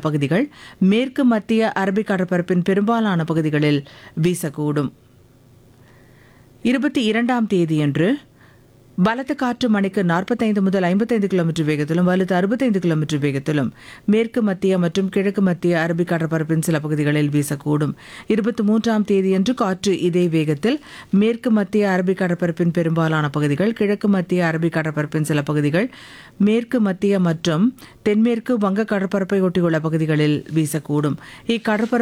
பகுதிகள் மேற்கு மத்திய அரபிக் கடற்பரப்பின் பெரும்பாலான பகுதிகளில் வீசக்கூடும் இருபத்தி இரண்டாம் தேதியன்று பலத்த காற்று மணிக்கு நாற்பத்தைந்து முதல் ஐம்பத்தைந்து கிலோமீட்டர் வேகத்திலும் வலுத்து அறுபத்தைந்து கிலோமீட்டர் வேகத்திலும் மேற்கு மத்திய மற்றும் கிழக்கு மத்திய அரபிக் கடற்பரப்பின் சில பகுதிகளில் வீசக்கூடும் இருபத்தி மூன்றாம் தேதியன்று காற்று இதே வேகத்தில் மேற்கு மத்திய அரபிக் கடற்பரப்பின் பெரும்பாலான பகுதிகள் கிழக்கு மத்திய அரபிக் கடற்பரப்பின் சில பகுதிகள் மேற்கு மத்திய மற்றும் தென்மேற்கு வங்க கடற்பரப்பை ஒட்டியுள்ள பகுதிகளில் வீசக்கூடும் இக்கடற்பரப்பு